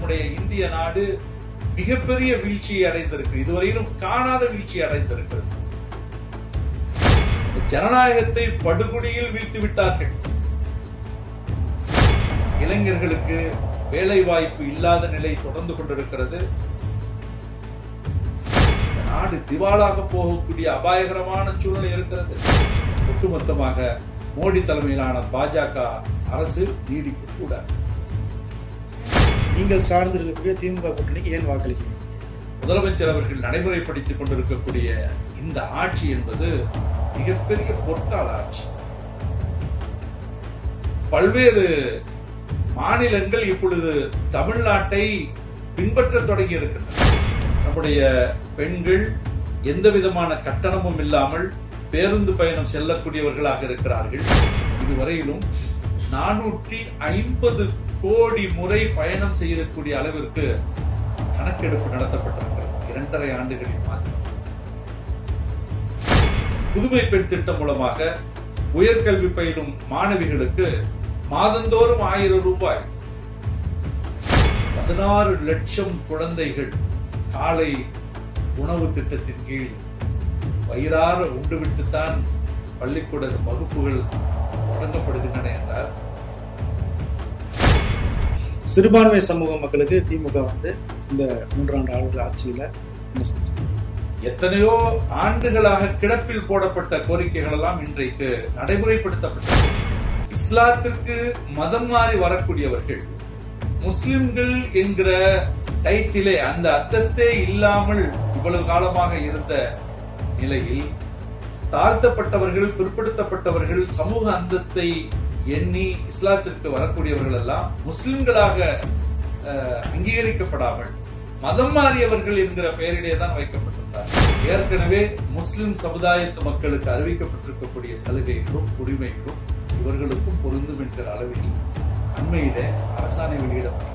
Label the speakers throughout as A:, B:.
A: நம்முடைய இந்திய நாடு மிகப்பெரிய வீழ்ச்சியை அடைந்திருக்கு இதுவரையிலும் காணாத வீழ்ச்சி அடைந்திருக்கிறது ஜனநாயகத்தை படுகொடியில் வீழ்த்தி விட்டார்கள் இளைஞர்களுக்கு வேலை வாய்ப்பு இல்லாத நிலை தொடர்ந்து கொண்டிருக்கிறது இந்த நாடு திவாலாக போகக்கூடிய அபாயகரமான சூழ்நிலை இருக்கிறது ஒட்டுமொத்தமாக மோடி தலைமையிலான பாஜக அரசு நீடிக்க கூடாது
B: நீங்கள் சார்ந்து இருக்கக்கூடிய திமுக கூட்டணிக்கு ஏன் வாக்களிக்கிறீங்க
A: முதலமைச்சர் அவர்கள் நடைமுறைப்படுத்திக் கொண்டிருக்கக்கூடிய இந்த ஆட்சி என்பது மிகப்பெரிய பொற்கால ஆட்சி பல்வேறு மாநிலங்கள் இப்பொழுது தமிழ்நாட்டை பின்பற்ற தொடங்கி இருக்கின்றன நம்முடைய பெண்கள் எந்த விதமான கட்டணமும் இல்லாமல் பேருந்து பயணம் செல்லக்கூடியவர்களாக இருக்கிறார்கள் இதுவரையிலும் நானூற்றி ஐம்பது கோடி முறை பயணம் செய்யக்கூடிய அளவிற்கு கணக்கெடுப்பு நடத்தப்பட்டிருக்கிறது இரண்டரை ஆண்டுகளில் மாத்திரம் புதுமை பெண் திட்டம் மூலமாக உயர்கல்வி பயிலும் மாணவிகளுக்கு மாதந்தோறும் ஆயிரம் ரூபாய் பதினாறு லட்சம் குழந்தைகள் காலை உணவு திட்டத்தின் கீழ் வயிறார உண்டுவிட்டுத்தான் பள்ளிக்கூட வகுப்புகள் தொடங்கப்படுகின்றன என்றால்
B: சிறுபான்மை சமூக மக்களுக்கு திமுக வந்து இந்த மூன்றாண்டு ஆண்டு ஆட்சியில என்ன செஞ்சிருக்கு
A: எத்தனையோ ஆண்டுகளாக கிடப்பில் போடப்பட்ட கோரிக்கைகள் எல்லாம் இன்றைக்கு நடைமுறைப்படுத்தப்பட்டது இஸ்லாத்திற்கு மதம் மாறி வரக்கூடியவர்கள் முஸ்லிம்கள் என்கிற டைட்டிலே அந்த அந்தஸ்தே இல்லாமல் இவ்வளவு காலமாக இருந்த நிலையில் தாழ்த்தப்பட்டவர்கள் பிற்படுத்தப்பட்டவர்கள் சமூக அந்தஸ்தை எண்ணி இஸ்லாத்திற்கு வரக்கூடியவர்கள் எல்லாம் முஸ்லிம்களாக அஹ், அங்கீகரிக்கப்படாமல் மதம் மாறியவர்கள் என்கிற பெயரிலே தான் வைக்கப்பட்டிருந்தார் ஏற்கனவே முஸ்லிம் சமுதாயத்து மக்களுக்கு அறிவிக்கப்பட்டிருக்கக்கூடிய சலுகைகளும் உரிமைகளும் இவர்களுக்கும் பொருந்தும் என்கிற அளவில் அண்மையிலே அரசாணை வெளியிடப்பட்டது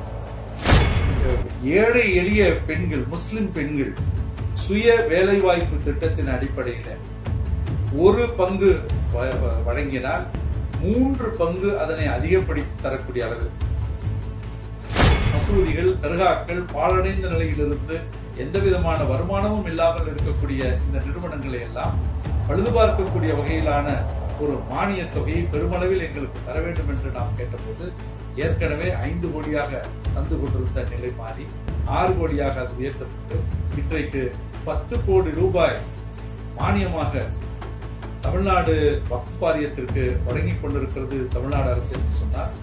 A: ஏழை எளிய பெண்கள் முஸ்லிம் பெண்கள் சுய வேலைவாய்ப்பு திட்டத்தின் அடிப்படையில் ஒரு பங்கு வ- வ- வழங்கினால் மூன்று பங்கு அதனை அதிகப்படுத்தி தரக்கூடிய அளவிற்கு மசூதிகள் தர்காக்கள் பாழடைந்த நிலையிலிருந்து எந்த விதமான வருமானமும் இல்லாமல் இருக்கக்கூடிய இந்த நிறுவனங்களை எல்லாம் பழுது பார்க்கக்கூடிய வகையிலான ஒரு மானிய தொகையை பெருமளவில் எங்களுக்கு தர வேண்டும் என்று நாம் கேட்டபோது ஏற்கனவே ஐந்து கோடியாக தந்து கொண்டிருந்த நிலை மாறி ஆறு கோடியாக அது உயர்த்தப்பட்டு இன்றைக்கு பத்து கோடி ரூபாய் மானியமாக தமிழ்நாடு வக்ஃப் வாரியத்திற்கு வழங்கிக் கொண்டிருக்கிறது தமிழ்நாடு அரசு என்று சொன்னார்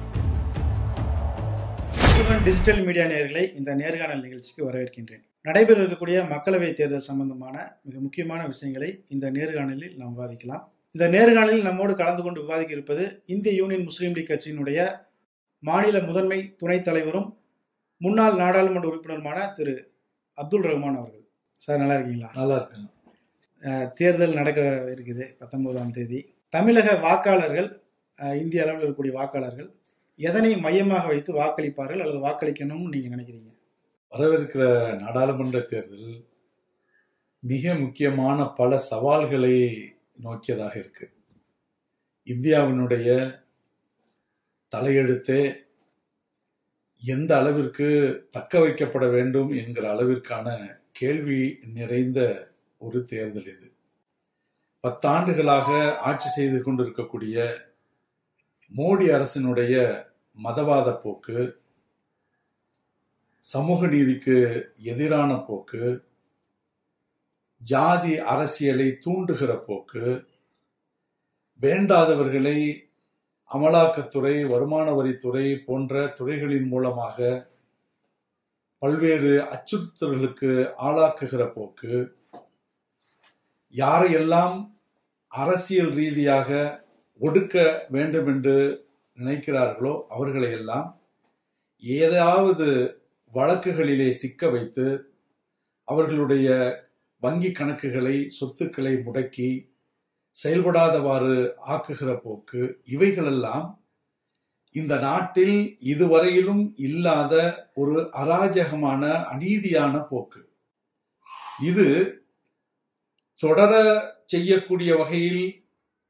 B: இத்துடன் டிஜிட்டல் மீடியா நேயர்களை இந்த நேர்காணல் நிகழ்ச்சிக்கு வரவேற்கின்றேன் நடைபெற இருக்கக்கூடிய மக்களவைத் தேர்தல் சம்பந்தமான மிக முக்கியமான விஷயங்களை இந்த நேர்காணலில் நாம் விவாதிக்கலாம் இந்த நேர்காணலில் நம்மோடு கலந்து கொண்டு விவாதிக்க இருப்பது இந்திய யூனியன் முஸ்லீம் லீக் கட்சியினுடைய மாநில முதன்மை துணைத் தலைவரும் முன்னாள் நாடாளுமன்ற உறுப்பினருமான திரு அப்துல் ரஹ்மான் அவர்கள் சார் நல்லா இருக்கீங்களா
A: நல்லா இருக்குங்க
B: அஹ், தேர்தல் நடக்க இருக்குது பத்தொன்பதாம் தேதி தமிழக வாக்காளர்கள் அஹ், இந்திய அளவில் இருக்கக்கூடிய வாக்காளர்கள் எதனை மையமாக வைத்து வாக்களிப்பார்கள் அல்லது வாக்களிக்கணும்னு நீங்க நினைக்கிறீங்க
A: வரவிருக்கிற நாடாளுமன்ற தேர்தல் மிக முக்கியமான பல சவால்களை நோக்கியதாக இருக்கு இந்தியாவினுடைய தலையெழுத்தே எந்த அளவிற்கு தக்க வைக்கப்பட வேண்டும் என்கிற அளவிற்கான கேள்வி நிறைந்த ஒரு தேர்தல் இது பத்தாண்டுகளாக ஆட்சி செய்து கொண்டிருக்கக்கூடிய மோடி அரசினுடைய மதவாத போக்கு சமூக நீதிக்கு எதிரான போக்கு ஜாதி அரசியலை தூண்டுகிற போக்கு வேண்டாதவர்களை அமலாக்கத்துறை வருமான வரித்துறை போன்ற துறைகளின் மூலமாக பல்வேறு அச்சுறுத்தல்களுக்கு ஆளாக்குகிற போக்கு யாரையெல்லாம் அரசியல் ரீதியாக ஒடுக்க வேண்டும் என்று நினைக்கிறார்களோ அவர்களை எல்லாம் ஏதாவது வழக்குகளிலே சிக்க வைத்து அவர்களுடைய வங்கி கணக்குகளை சொத்துக்களை முடக்கி செயல்படாதவாறு ஆக்குகிற போக்கு இவைகளெல்லாம் இந்த நாட்டில் இதுவரையிலும் இல்லாத ஒரு அராஜகமான அநீதியான போக்கு இது தொடர செய்யக்கூடிய வகையில்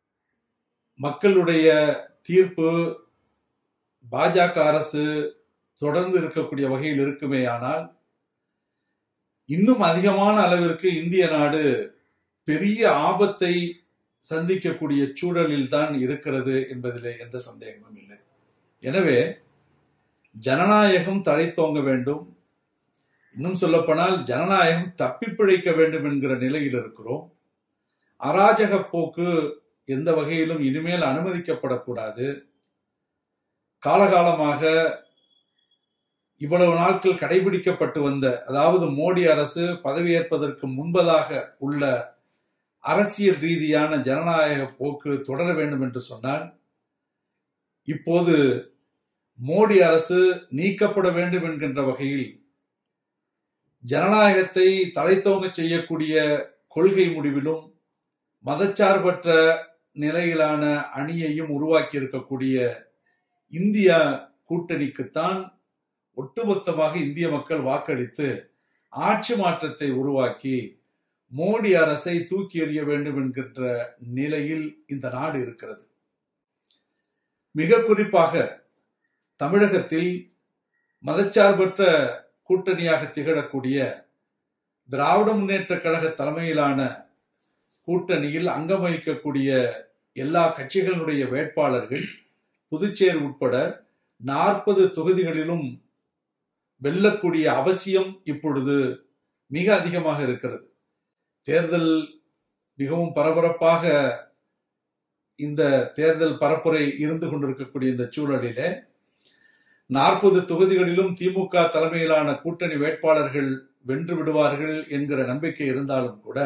A: மக்களுடைய தீர்ப்பு பாஜக அரசு தொடர்ந்து இருக்கக்கூடிய வகையில் இருக்குமே ஆனால் இன்னும் அதிகமான அளவிற்கு இந்திய நாடு பெரிய ஆபத்தை சந்திக்கக்கூடிய சூழலில் தான் இருக்கிறது என்பதிலே எந்த சந்தேகமும் இல்லை எனவே ஜனநாயகம் தழைத்தோங்க வேண்டும் இன்னும் சொல்லப்போனால் ஜனநாயகம் தப்பி பிழைக்க வேண்டும் என்கிற நிலையில் இருக்கிறோம் அராஜக போக்கு எந்த வகையிலும் இனிமேல் அனுமதிக்கப்படக்கூடாது காலகாலமாக இவ்வளவு நாட்கள் கடைபிடிக்கப்பட்டு வந்த அதாவது மோடி அரசு பதவியேற்பதற்கு முன்பதாக உள்ள அரசியல் ரீதியான ஜனநாயக போக்கு தொடர வேண்டும் என்று சொன்னால் இப்போது மோடி அரசு நீக்கப்பட வேண்டும் என்கின்ற வகையில் ஜனநாயகத்தை தலைத்தோங்க செய்யக்கூடிய கொள்கை முடிவிலும் மதச்சார்பற்ற நிலையிலான அணியையும் உருவாக்கி இருக்கக்கூடிய இந்திய கூட்டணிக்குத்தான் ஒட்டுமொத்தமாக இந்திய மக்கள் வாக்களித்து ஆட்சி மாற்றத்தை உருவாக்கி மோடி அரசை தூக்கி எறிய வேண்டும் என்கின்ற நிலையில் இந்த நாடு இருக்கிறது மிக குறிப்பாக தமிழகத்தில் மதச்சார்பற்ற கூட்டணியாக திகழக்கூடிய திராவிட முன்னேற்ற கழக தலைமையிலான கூட்டணியில் அங்கம் வகிக்கக்கூடிய எல்லா கட்சிகளுடைய வேட்பாளர்கள் புதுச்சேரி உட்பட நாற்பது தொகுதிகளிலும் வெல்லக்கூடிய அவசியம் இப்பொழுது மிக அதிகமாக இருக்கிறது தேர்தல் மிகவும் பரபரப்பாக இந்த தேர்தல் பரப்புரை இருந்து கொண்டிருக்கக்கூடிய இந்த சூழலிலே நாற்பது தொகுதிகளிலும் திமுக தலைமையிலான கூட்டணி வேட்பாளர்கள் வென்று விடுவார்கள் என்கிற நம்பிக்கை இருந்தாலும் கூட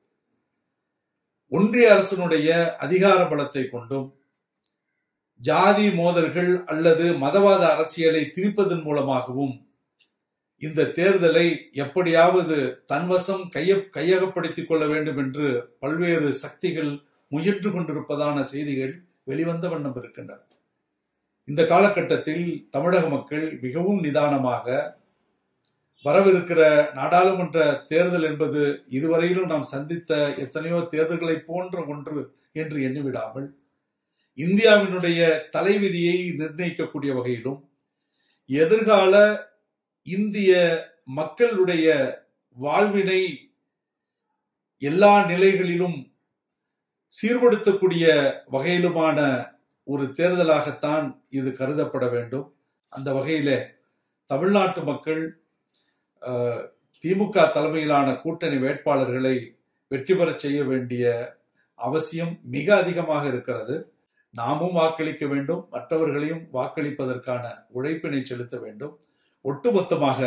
A: ஒன்றிய அரசினுடைய அதிகார பலத்தை கொண்டும் ஜாதி மோதல்கள் அல்லது மதவாத அரசியலை திரிப்பதன் மூலமாகவும் இந்த தேர்தலை எப்படியாவது தன்வசம் கைய கையகப்படுத்திக் கொள்ள வேண்டும் என்று பல்வேறு சக்திகள் முயன்று கொண்டிருப்பதான செய்திகள் வெளிவந்த வண்ணம் இருக்கின்றன இந்த காலகட்டத்தில் தமிழக மக்கள் மிகவும் நிதானமாக வரவிருக்கிற நாடாளுமன்ற தேர்தல் என்பது இதுவரையிலும் நாம் சந்தித்த எத்தனையோ தேர்தல்களை போன்ற ஒன்று என்று எண்ணிவிடாமல் இந்தியாவினுடைய தலைவிதியை நிர்ணயிக்கக்கூடிய வகையிலும் எதிர்கால இந்திய மக்களுடைய வாழ்வினை எல்லா நிலைகளிலும் சீர்படுத்தக்கூடிய வகையிலுமான ஒரு தேர்தலாகத்தான் இது கருதப்பட வேண்டும் அந்த வகையிலே தமிழ்நாட்டு மக்கள் திமுக தலைமையிலான கூட்டணி வேட்பாளர்களை வெற்றி பெறச் செய்ய வேண்டிய அவசியம் மிக அதிகமாக இருக்கிறது நாமும் வாக்களிக்க வேண்டும் மற்றவர்களையும் வாக்களிப்பதற்கான உழைப்பினை செலுத்த வேண்டும் ஒட்டுமொத்தமாக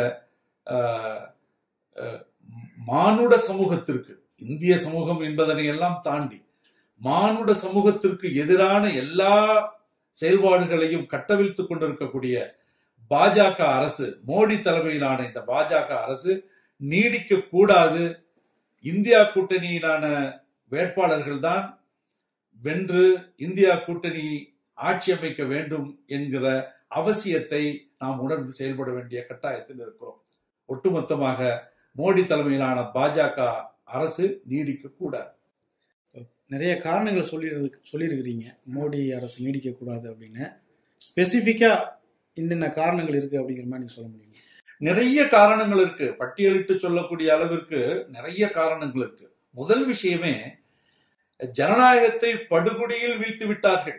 A: மானுட சமூகத்திற்கு இந்திய சமூகம் என்பதனை எல்லாம் தாண்டி மானுட சமூகத்திற்கு எதிரான எல்லா செயல்பாடுகளையும் கட்டவிழ்த்துக் கொண்டிருக்கக்கூடிய பாஜக அரசு மோடி தலைமையிலான இந்த பாஜக அரசு நீடிக்க கூடாது இந்தியா கூட்டணியிலான வேட்பாளர்கள் தான் வென்று இந்தியா கூட்டணி ஆட்சி அமைக்க வேண்டும் என்கிற அவசியத்தை நாம் உணர்ந்து செயல்பட வேண்டிய கட்டாயத்தில் இருக்கிறோம் ஒட்டுமொத்தமாக மோடி தலைமையிலான பாஜக அரசு நீடிக்க கூடாது
B: நிறைய காரணங்கள் சொல்லி சொல்லியிருக்கிறீங்க மோடி அரசு நீடிக்கக்கூடாது அப்படின்னு ஸ்பெசிஃபிக்காக என்னென்ன காரணங்கள் இருக்கு அப்படிங்கிற மாதிரி நீங்க சொல்ல முடியும்
A: நிறைய காரணங்கள் இருக்கு பட்டியலிட்டு சொல்லக்கூடிய அளவிற்கு நிறைய காரணங்கள் இருக்கு முதல் விஷயமே ஜனநாயகத்தை படுகொடியில் வீழ்த்து விட்டார்கள்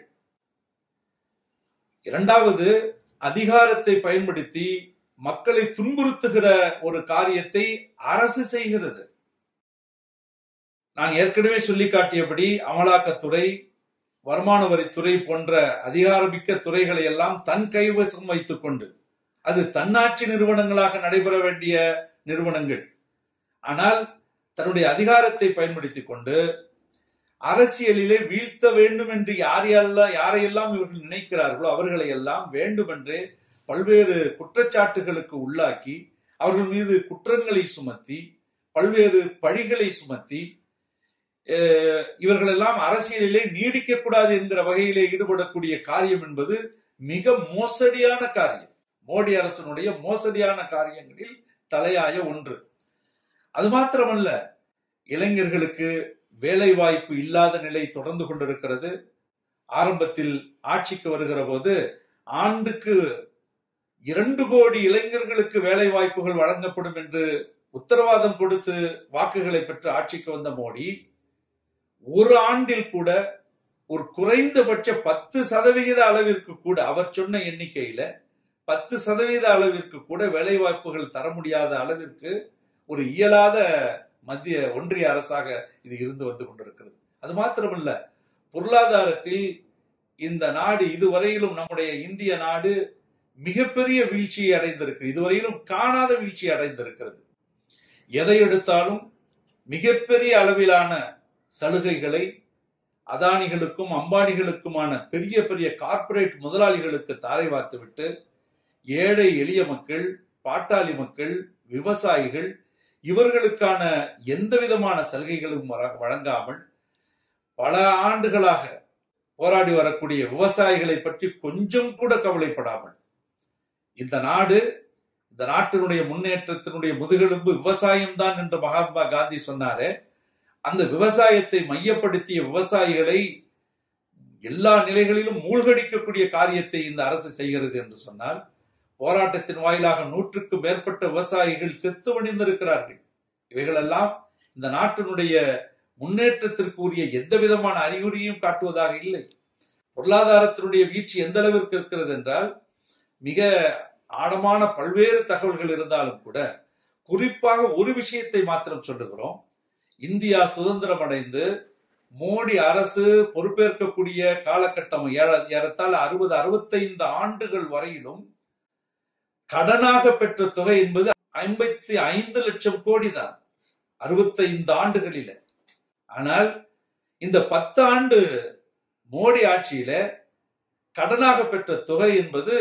A: இரண்டாவது அதிகாரத்தை பயன்படுத்தி மக்களை துன்புறுத்துகிற ஒரு காரியத்தை அரசு செய்கிறது நான் ஏற்கனவே சொல்லி காட்டியபடி அமலாக்கத்துறை வருமான வரித்துறை போன்ற அதிகாரமிக்க துறைகளை எல்லாம் தன் கைவசம் வைத்துக் கொண்டு அது தன்னாட்சி நிறுவனங்களாக நடைபெற வேண்டிய நிறுவனங்கள் ஆனால் தன்னுடைய அதிகாரத்தை பயன்படுத்திக் கொண்டு அரசியலிலே வீழ்த்த வேண்டும் என்று யாரையெல்லாம் யாரையெல்லாம் இவர்கள் நினைக்கிறார்களோ அவர்களை எல்லாம் வேண்டுமென்றே பல்வேறு குற்றச்சாட்டுகளுக்கு உள்ளாக்கி அவர்கள் மீது குற்றங்களை சுமத்தி பல்வேறு பழிகளை சுமத்தி இவர்களெல்லாம் அரசியலிலே நீடிக்க கூடாது என்கிற வகையிலே ஈடுபடக்கூடிய காரியம் என்பது மிக மோசடியான காரியம் மோடி அரசனுடைய மோசடியான காரியங்களில் தலையாய ஒன்று அது மாத்திரமல்ல இளைஞர்களுக்கு வேலை வாய்ப்பு இல்லாத நிலை தொடர்ந்து கொண்டிருக்கிறது ஆரம்பத்தில் ஆட்சிக்கு வருகிற போது ஆண்டுக்கு இரண்டு கோடி இளைஞர்களுக்கு வேலை வாய்ப்புகள் வழங்கப்படும் என்று உத்தரவாதம் கொடுத்து வாக்குகளை பெற்று ஆட்சிக்கு வந்த மோடி ஒரு ஆண்டில் கூட ஒரு குறைந்தபட்ச பத்து சதவிகித அளவிற்கு கூட அவர் சொன்ன எண்ணிக்கையில பத்து சதவீத அளவிற்கு கூட வேலை வாய்ப்புகள் தர முடியாத அளவிற்கு ஒரு இயலாத மத்திய ஒன்றிய அரசாக இது இருந்து வந்து கொண்டிருக்கிறது அது மாத்திரமல்ல பொருளாதாரத்தில் இந்த நாடு இதுவரையிலும் நம்முடைய இந்திய நாடு மிகப்பெரிய வீழ்ச்சியை அடைந்திருக்கு இதுவரையிலும் காணாத வீழ்ச்சி அடைந்திருக்கிறது எதை எடுத்தாலும் மிகப்பெரிய அளவிலான சலுகைகளை அதானிகளுக்கும் அம்பானிகளுக்குமான பெரிய பெரிய கார்ப்பரேட் முதலாளிகளுக்கு தாரை வார்த்துவிட்டு ஏழை எளிய மக்கள் பாட்டாளி மக்கள் விவசாயிகள் இவர்களுக்கான எந்த விதமான சலுகைகளும் வழங்காமல் பல ஆண்டுகளாக போராடி வரக்கூடிய விவசாயிகளை பற்றி கொஞ்சம் கூட கவலைப்படாமல் இந்த நாடு இந்த நாட்டினுடைய முன்னேற்றத்தினுடைய முதுகெலும்பு விவசாயம் தான் என்று மகாத்மா காந்தி சொன்னாரே அந்த விவசாயத்தை மையப்படுத்திய விவசாயிகளை எல்லா நிலைகளிலும் மூழ்கடிக்கக்கூடிய காரியத்தை இந்த அரசு செய்கிறது என்று சொன்னால் போராட்டத்தின் வாயிலாக நூற்றுக்கு மேற்பட்ட விவசாயிகள் செத்து வணிந்திருக்கிறார்கள் இவைகளெல்லாம் இந்த நாட்டினுடைய முன்னேற்றத்திற்கு உரிய எந்த விதமான அறிகுறியும் காட்டுவதாக இல்லை பொருளாதாரத்தினுடைய வீழ்ச்சி எந்த அளவிற்கு இருக்கிறது என்றால் மிக ஆழமான பல்வேறு தகவல்கள் இருந்தாலும் கூட குறிப்பாக ஒரு விஷயத்தை மாத்திரம் சொல்லுகிறோம் இந்தியா சுதந்திரம் அடைந்து மோடி அரசு பொறுப்பேற்கக்கூடிய காலகட்டம் ஏறத்தாழ அறுபது அறுபத்தைந்து ஆண்டுகள் வரையிலும் கடனாக பெற்ற தொகை என்பது ஐம்பத்தி ஐந்து லட்சம் கோடி தான் அறுபத்தைந்து ஆண்டுகளில ஆனால் இந்த பத்து ஆண்டு மோடி ஆட்சியில கடனாக பெற்ற தொகை என்பது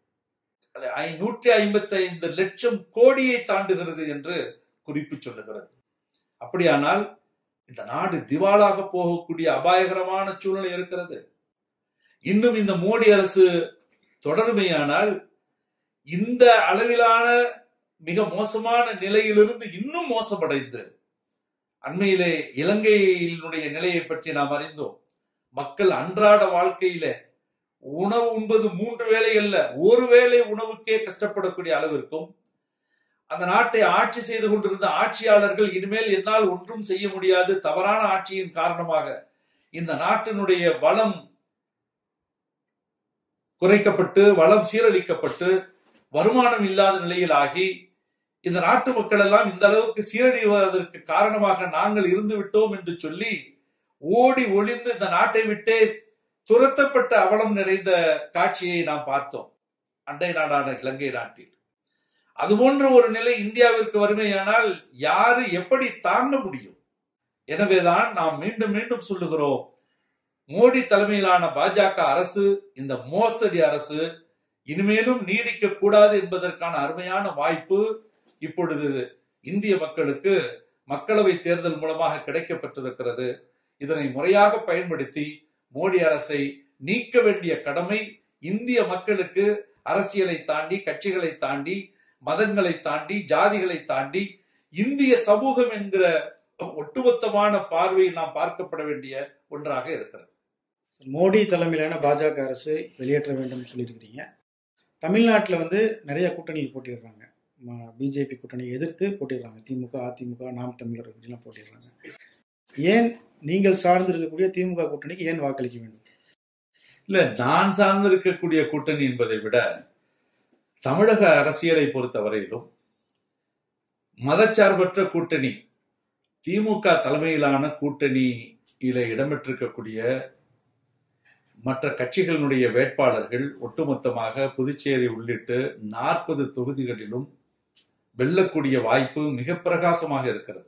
A: நூற்றி ஐம்பத்தி ஐந்து லட்சம் கோடியை தாண்டுகிறது என்று குறிப்பு சொல்லுகிறது அப்படியானால் இந்த நாடு திவாலாக போகக்கூடிய அபாயகரமான சூழ்நிலை இருக்கிறது இன்னும் இந்த மோடி அரசு தொடருமையானால் இந்த அளவிலான மிக மோசமான நிலையிலிருந்து இன்னும் மோசமடைந்து அண்மையிலே இலங்கையினுடைய நிலையை பற்றி நாம் அறிந்தோம் மக்கள் அன்றாட வாழ்க்கையில உணவு உண்பது மூன்று வேலை அல்ல ஒரு வேளை உணவுக்கே கஷ்டப்படக்கூடிய அளவிற்கும் அந்த நாட்டை ஆட்சி செய்து கொண்டிருந்த ஆட்சியாளர்கள் இனிமேல் என்னால் ஒன்றும் செய்ய முடியாது தவறான ஆட்சியின் காரணமாக இந்த நாட்டினுடைய வளம் குறைக்கப்பட்டு வளம் சீரழிக்கப்பட்டு வருமானம் இல்லாத நிலையில் ஆகி இந்த நாட்டு மக்கள் எல்லாம் இந்த அளவுக்கு சீரழிவதற்கு காரணமாக நாங்கள் இருந்து விட்டோம் என்று சொல்லி ஓடி ஒளிந்து இந்த நாட்டை விட்டே துரத்தப்பட்ட அவலம் நிறைந்த காட்சியை நாம் பார்த்தோம் அண்டை நாடான இலங்கை நாட்டில் அது போன்ற ஒரு நிலை இந்தியாவிற்கு வறுமையானால் யாரு எப்படி தாங்க முடியும் எனவேதான் நாம் மீண்டும் மீண்டும் சொல்லுகிறோம் மோடி தலைமையிலான பாஜக அரசு இந்த மோசடி அரசு இனிமேலும் நீடிக்க கூடாது என்பதற்கான அருமையான வாய்ப்பு இப்பொழுது இந்திய மக்களுக்கு மக்களவை தேர்தல் மூலமாக கிடைக்கப்பட்டிருக்கிறது இதனை முறையாக பயன்படுத்தி மோடி அரசை நீக்க வேண்டிய கடமை இந்திய மக்களுக்கு அரசியலை தாண்டி கட்சிகளை தாண்டி மதங்களை தாண்டி ஜாதிகளை தாண்டி இந்திய சமூகம் என்கிற ஒட்டுமொத்தமான பார்வையில் நாம் பார்க்கப்பட வேண்டிய ஒன்றாக இருக்கிறது
B: மோடி தலைமையிலான பாஜக அரசு வெளியேற்ற வேண்டும் சொல்லியிருக்கிறீங்க தமிழ்நாட்டில் வந்து நிறைய கூட்டணியில் போட்டிடுறாங்க பிஜேபி கூட்டணியை எதிர்த்து போட்டிடுறாங்க திமுக அதிமுக நாம் தமிழர் இப்படிலாம் போட்டிடுறாங்க ஏன் நீங்கள் சார்ந்து இருக்கக்கூடிய திமுக கூட்டணிக்கு ஏன் வாக்களிக்க வேண்டும்
A: இல்ல நான் சார்ந்து இருக்கக்கூடிய கூட்டணி என்பதை விட தமிழக அரசியலை பொறுத்தவரையிலும் மதச்சார்பற்ற கூட்டணி திமுக தலைமையிலான கூட்டணியில இடம்பெற்றிருக்கக்கூடிய மற்ற கட்சிகளினுடைய வேட்பாளர்கள் ஒட்டுமொத்தமாக புதுச்சேரி உள்ளிட்டு நாற்பது தொகுதிகளிலும் வெல்லக்கூடிய வாய்ப்பு மிக பிரகாசமாக இருக்கிறது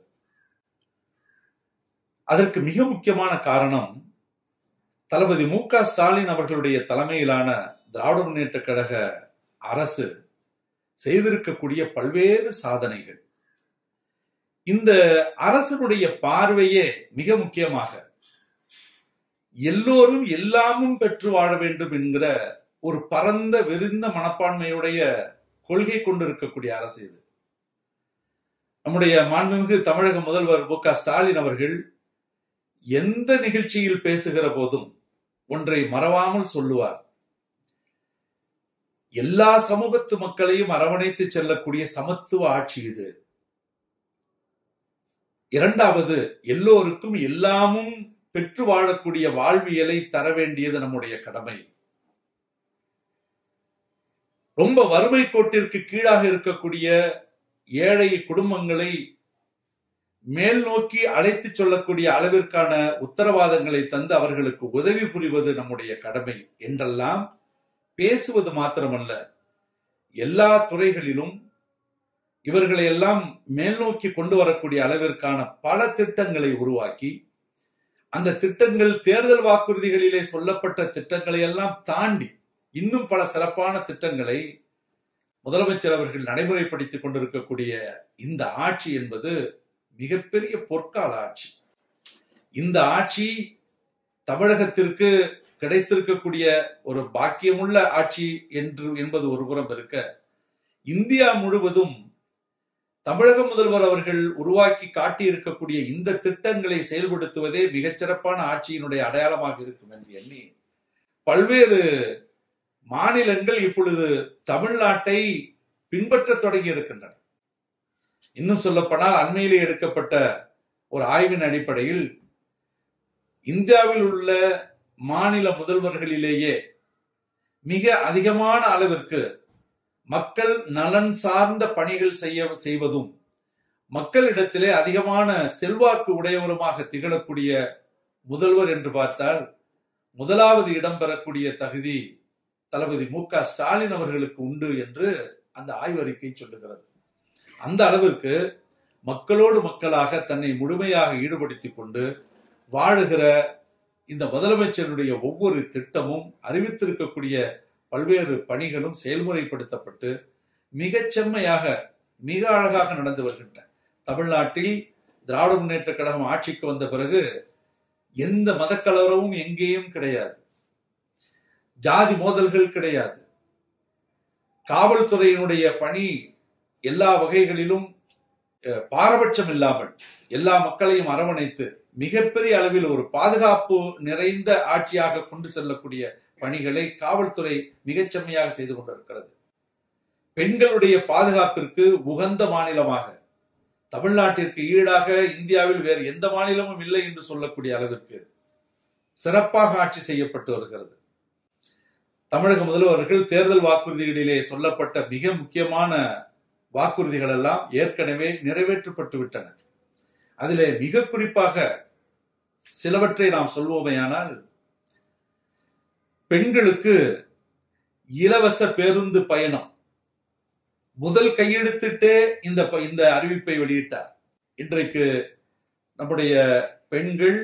A: அதற்கு மிக முக்கியமான காரணம் தளபதி மு க ஸ்டாலின் அவர்களுடைய தலைமையிலான திராவிட முன்னேற்ற கழக அரசு செய்திருக்கக்கூடிய பல்வேறு சாதனைகள் இந்த அரசனுடைய பார்வையே மிக முக்கியமாக எல்லோரும் எல்லாமும் பெற்று வாழ வேண்டும் என்கிற ஒரு பரந்த விரிந்த மனப்பான்மையுடைய கொள்கை கொண்டிருக்கக்கூடிய அரசு இது நம்முடைய மாண்புமிகு தமிழக முதல்வர் மு க ஸ்டாலின் அவர்கள் எந்த நிகழ்ச்சியில் பேசுகிற போதும் ஒன்றை மறவாமல் சொல்லுவார் எல்லா சமூகத்து மக்களையும் அரவணைத்து செல்லக்கூடிய சமத்துவ ஆட்சி இது இரண்டாவது எல்லோருக்கும் எல்லாமும் பெற்று வாழக்கூடிய வாழ்வியலை தர வேண்டியது நம்முடைய கடமை ரொம்ப வறுமை கோட்டிற்கு கீழாக இருக்கக்கூடிய ஏழை குடும்பங்களை மேல் நோக்கி அழைத்து சொல்லக்கூடிய அளவிற்கான உத்தரவாதங்களை தந்து அவர்களுக்கு உதவி புரிவது நம்முடைய கடமை என்றெல்லாம் பேசுவது மாத்திரமல்ல எல்லா துறைகளிலும் இவர்களை எல்லாம் மேல் நோக்கி கொண்டு வரக்கூடிய அளவிற்கான பல திட்டங்களை உருவாக்கி அந்த திட்டங்கள் தேர்தல் வாக்குறுதிகளிலே சொல்லப்பட்ட திட்டங்களை எல்லாம் தாண்டி இன்னும் பல சிறப்பான திட்டங்களை முதலமைச்சர் அவர்கள் நடைமுறைப்படுத்திக் கொண்டிருக்கக்கூடிய இந்த ஆட்சி என்பது மிகப்பெரிய பொற்கால ஆட்சி இந்த ஆட்சி தமிழகத்திற்கு கிடைத்திருக்கக்கூடிய ஒரு பாக்கியமுள்ள ஆட்சி என்று என்பது ஒரு புறம் இருக்க இந்தியா முழுவதும் தமிழக முதல்வர் அவர்கள் உருவாக்கி காட்டியிருக்கக்கூடிய இந்த திட்டங்களை செயல்படுத்துவதே மிகச்சிறப்பான ஆட்சியினுடைய அடையாளமாக இருக்கும் என்று எண்ணி பல்வேறு மாநிலங்கள் இப்பொழுது தமிழ்நாட்டை பின்பற்ற தொடங்கி இருக்கின்றன இன்னும் சொல்லப்போனால் அண்மையிலே எடுக்கப்பட்ட ஒரு ஆய்வின் அடிப்படையில் இந்தியாவில் உள்ள மாநில முதல்வர்களிலேயே மிக அதிகமான அளவிற்கு மக்கள் நலன் சார்ந்த பணிகள் செய்ய செய்வதும் மக்களிடத்திலே அதிகமான செல்வாக்கு உடையவருமாக திகழக்கூடிய முதல்வர் என்று பார்த்தால் முதலாவது இடம் பெறக்கூடிய தகுதி தளபதி மு க ஸ்டாலின் அவர்களுக்கு உண்டு என்று அந்த ஆய்வறிக்கை சொல்லுகிறது அந்த அளவிற்கு மக்களோடு மக்களாக தன்னை முழுமையாக ஈடுபடுத்திக் கொண்டு வாழுகிற இந்த முதலமைச்சருடைய ஒவ்வொரு திட்டமும் அறிவித்திருக்கக்கூடிய பல்வேறு பணிகளும் செயல்முறைப்படுத்தப்பட்டு மிகச் செம்மையாக மிக அழகாக நடந்து வருகின்றன தமிழ்நாட்டில் திராவிட முன்னேற்ற கழகம் ஆட்சிக்கு வந்த பிறகு எந்த மதக்கலவரமும் எங்கேயும் கிடையாது ஜாதி மோதல்கள் கிடையாது காவல்துறையினுடைய பணி எல்லா வகைகளிலும் பாரபட்சம் இல்லாமல் எல்லா மக்களையும் அரவணைத்து மிகப்பெரிய அளவில் ஒரு பாதுகாப்பு நிறைந்த ஆட்சியாக கொண்டு செல்லக்கூடிய பணிகளை காவல்துறை மிகச்செம்மையாக செய்து கொண்டிருக்கிறது பெண்களுடைய பாதுகாப்பிற்கு உகந்த மாநிலமாக தமிழ்நாட்டிற்கு ஈடாக இந்தியாவில் வேறு எந்த மாநிலமும் இல்லை என்று சொல்லக்கூடிய அளவிற்கு சிறப்பாக ஆட்சி செய்யப்பட்டு வருகிறது தமிழக முதல்வர்கள் தேர்தல் வாக்குறுதிகளிலே சொல்லப்பட்ட மிக முக்கியமான வாக்குறுதிகள் எல்லாம் ஏற்கனவே நிறைவேற்றப்பட்டு விட்டன அதிலே மிக குறிப்பாக சிலவற்றை நாம் சொல்வோமையானால் பெண்களுக்கு இலவச பேருந்து பயணம் முதல் கையெழுத்திட்டே இந்த இந்த அறிவிப்பை வெளியிட்டார் இன்றைக்கு நம்முடைய பெண்கள்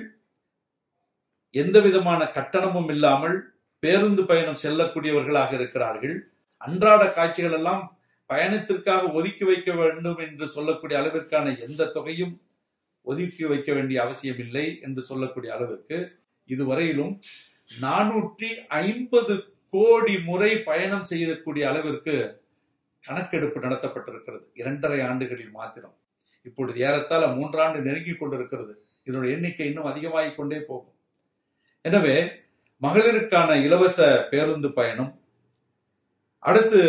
A: எந்த விதமான கட்டணமும் இல்லாமல் பேருந்து பயணம் செல்லக்கூடியவர்களாக இருக்கிறார்கள் அன்றாட காட்சிகள் எல்லாம் பயணத்திற்காக ஒதுக்கி வைக்க வேண்டும் என்று சொல்லக்கூடிய அளவிற்கான எந்த தொகையும் ஒதுக்கி வைக்க வேண்டிய அவசியம் இல்லை என்று சொல்லக்கூடிய அளவிற்கு இதுவரையிலும் நானூற்றி ஐம்பது கோடி முறை பயணம் செய்யக்கூடிய அளவிற்கு கணக்கெடுப்பு நடத்தப்பட்டிருக்கிறது இரண்டரை ஆண்டுகளில் மாத்திரம் இப்பொழுது ஏறத்தாழ மூன்றாண்டு நெருங்கி கொண்டிருக்கிறது இதனுடைய எண்ணிக்கை இன்னும் அதிகமாகிக் கொண்டே போகும் எனவே மகளிருக்கான இலவச பேருந்து பயணம் அடுத்து